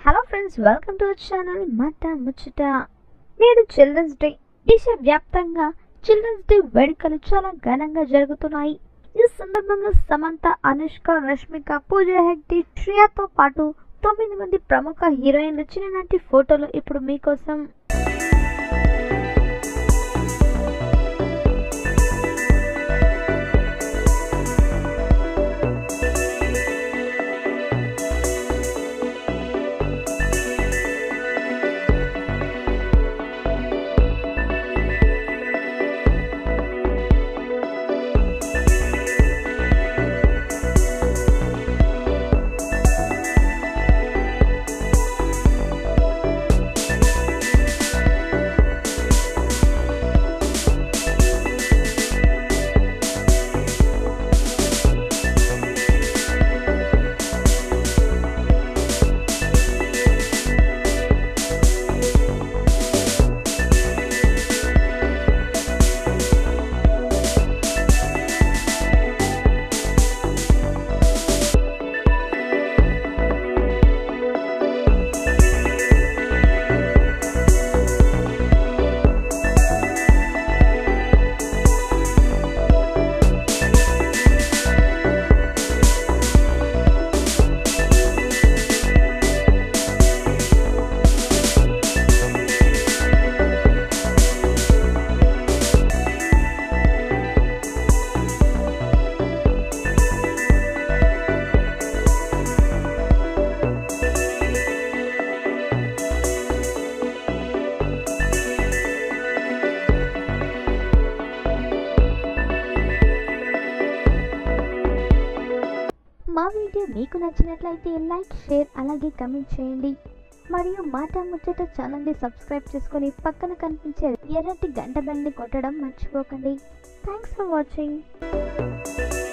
hello friends welcome to our channel మాట ముచ్చట నేడు చిల్డ్రన్స్ డే దేశవ్యాప్తంగా చిల్డ్రన్స్ డే వేడుకలు చాలా ఘనంగా జరుగుతున్నాయి ఈ సందర్భంగా సమంత అనుష్క రష్మిక పూజ హెగ్డే శ్రియతో పాటు తొమ్మిది మంది ప్రముఖ హీరోయిన్లు చిన్ననాటి ఫోటోలు ఇప్పుడు మీకోసం మా వీడియో మీకు నచ్చినట్లయితే లైక్ షేర్ అలాగే కమెంట్ చేయండి మరియు మాట ముచ్చట ఛానల్ని సబ్స్క్రైబ్ చేసుకొని పక్కన కనిపించే ఎర్రటి గంట బెల్ని కొట్టడం మర్చిపోకండి థ్యాంక్స్ ఫర్ వాచింగ్